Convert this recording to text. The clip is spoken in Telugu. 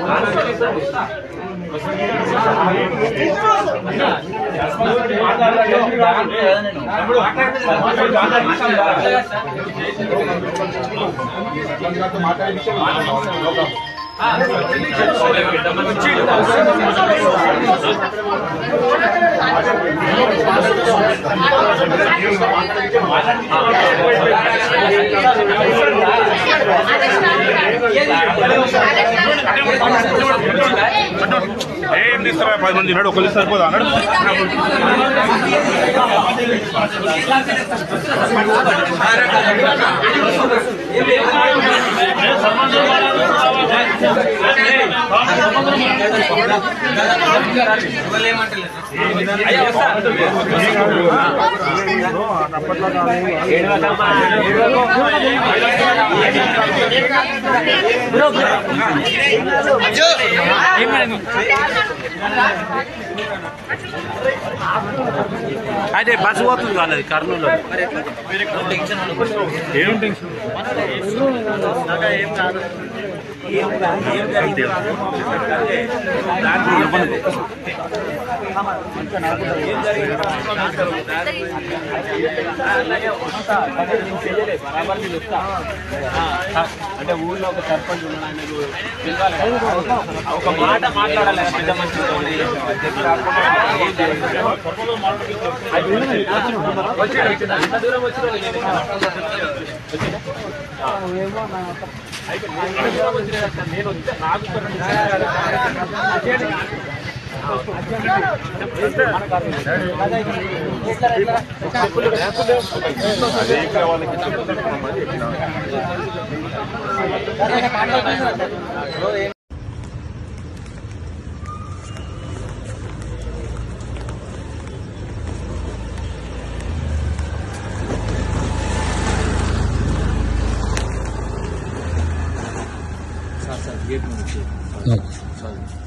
ఏం తీస్తారా పది మంది ఉన్నాడు ఒకళ్ళు సరిపోదా అన్నాడు అదే బస్సు పోతుంది వాళ్ళది కర్నూలు ఏం టెన్షన్ అంటే ఊళ్ళో ఒక సర్పంచ్ ఉన్నాడు ఆయనకు పిలవాలి కదా. ఒక మాట మాట్లాడాలి కదా పెద్ద మనిషితో అని. చెప్పి రాకుండా ఏం చేయలేదు. వచ్చాడు, వచ్చాడు. అంత దూరం వచ్చినా నేను వచ్చిందా? అయిపోయింది. అంత దూరం వచ్చినా కదా. నేను వస్తే నాకు ఒక రెండు నిమిషాలు అదే ఇక్కడ వాళ్ళకి చెప్పమని చెప్పిన సార్ సార్ గేట్ నుంచి సార్